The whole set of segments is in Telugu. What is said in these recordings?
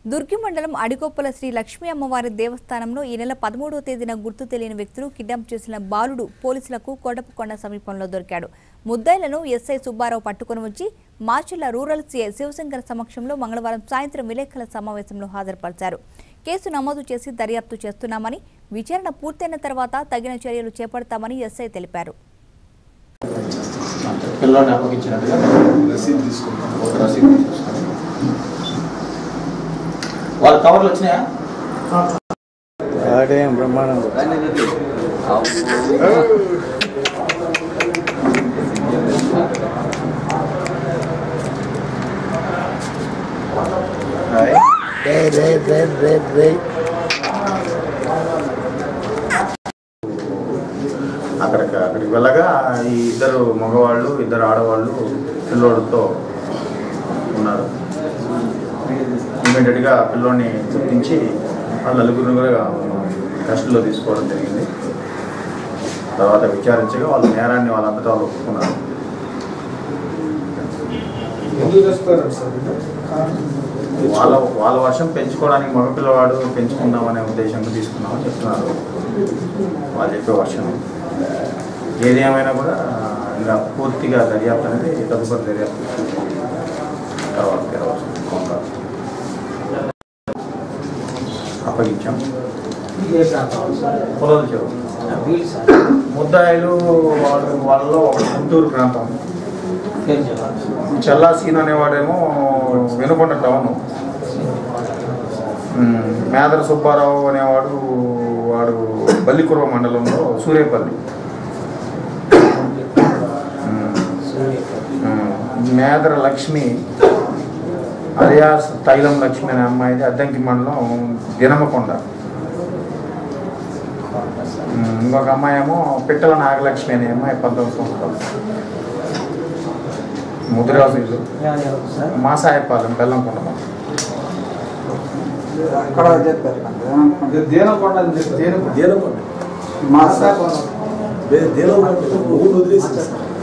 దుర్గి మండలం అడిగొప్పల శ్రీ లక్ష్మీ అమ్మవారి దేవస్థానంలో ఈ నెల పదమూడవ తేదీన గుర్తు తెలియని వ్యక్తులు కిడ్నాప్ చేసిన బాలుడు పోలీసులకు కొడపకొండ సమీపంలో దొరికాడు ముద్దాయిలను ఎస్ఐ సుబ్బారావు పట్టుకుని వచ్చి మార్చిల రూరల్ సీఐ శివశంకర్ సమక్షంలో మంగళవారం సాయంత్రం విలేకరుల సమావేశంలో హాజరుపరిచారు కేసు నమోదు చేసి దర్యాప్తు చేస్తున్నామని విచారణ పూర్తయిన తర్వాత తగిన చర్యలు చేపడతామని ఎస్ఐ తెలిపారు పిల్లల్ని అప్పగించినట్టుగా రసీదు తీసుకుంటాం ఒక రసీదు తీసుకొని వాళ్ళ కవర్లు వచ్చినాయా ఆడేం బ్రహ్మాండం రే రే రే రే రే అక్కడికి అక్కడికి వెళ్ళగా ఈ ఇద్దరు మగవాళ్ళు ఇద్దరు ఆడవాళ్ళు పిల్లోడితో ఉన్నారు ఇమీడియట్గా పిల్లోడిని గుర్తించి వాళ్ళ నలుగురిని కూడా కస్టడీలో తీసుకోవడం జరిగింది తర్వాత విచారించగా వాళ్ళ నేరాన్ని వాళ్ళంతటా వాళ్ళు ఒప్పుకున్నారు ఎందుకు చేస్తారు సార్ వాళ్ళ వాళ్ళ వర్షం పెంచుకోవడానికి మగపిల్లవాడు పెంచుకుందామనే ఉద్దేశంతో తీసుకున్నామని చెప్తున్నారు వాళ్ళు చెప్పే వర్షం ఏది ఏమైనా కూడా ఇంకా పూర్తిగా దర్యాప్తు అనేది తదుపరి దర్యాప్తు తర్వాత తెరవచ్చు కొంత అప్పగించాం పొలాలు చెరువు ముద్దాయిలు వాళ్ళు వాళ్ళలో ఒక గుంటూరు ప్రాంతం చల్లా సీన్ అనేవాడేమో వెనుకొండ టౌన్ ఉమ్, మేదర సుబ్బారావు అనేవాడు వాడు బల్లికుర్వ మండలంలో సూర్యపల్లి ఉమ్, ఉమ్, మేదర లక్ష్మి అలియాస్ తైలం లక్ష్మి అనే అమ్మాయిది అద్దంకి మండలం దినమకొండ ఉమ్, ఇంకొక అమ్మాయి ఏమో పిట్టల నాగలక్ష్మి అనే అమ్మాయి పంతొమ్మిది సంవత్సరాలు ముదిరాజు ఇల్లు మాసాయపాలెం బెల్లంకొండ మండలం. అక్కడ చెప్పారు దేనకొండ అని చెప్పి దేనకొండ మా వేరే దేనకొండ మూడు వదిలేసింది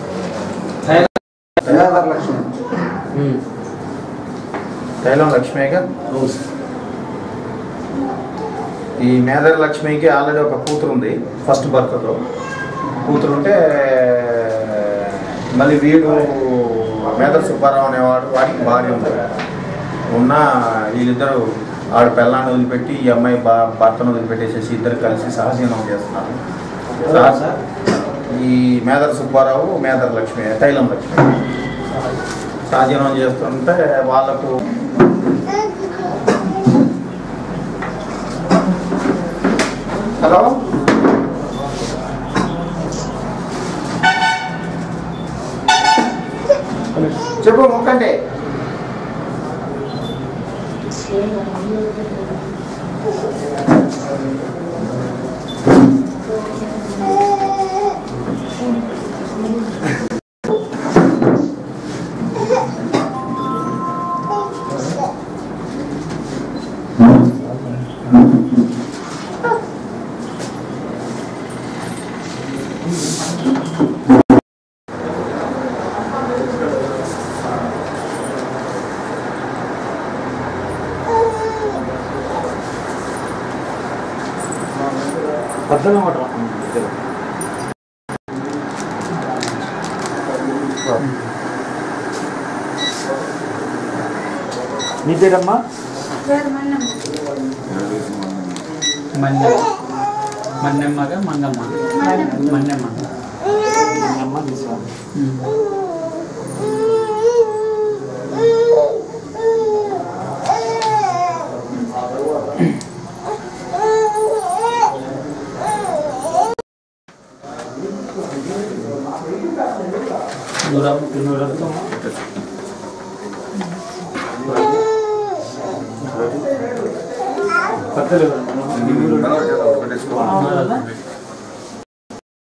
సార్ లక్ష్మి తైలం లక్ష్మేగా అవును సార్ ఈ మేదర్ లక్ష్మికి ఆల్రెడీ ఒక కూతురు ఉంది ఫస్ట్ బర్త్తో కూతురు ఉంటే మళ్ళీ వీడు మేదర్ సుబ్బారావు అనేవాడు వాడికి భార్య ఉంది ఉన్న వీళ్ళిద్దరు ఆవిడ పెళ్ళాన్ని వదిలిపెట్టి ఈ అమ్మాయి బా భర్తను వదిలిపెట్టేసేసి ఇద్దరు కలిసి సహజీవనం చేస్తున్నారు సహ- ఈ మేదర్ సుబ్బారావు మేదర్ లక్ష్మి తైలం లక్ష్మి సహజీవనం చేస్తుంటే వాళ్ళకు హలో చెప్పు ముక్కండి పద్దెనిమిది ఒకటి నీ పేరమ్మా మన్నెమ్మ మన్నెమ్మగా మంగమ్మ మన్నెమ్మ అమ్మ తీసుకో నూరా నూరతో పద్దెనిమిది నూరా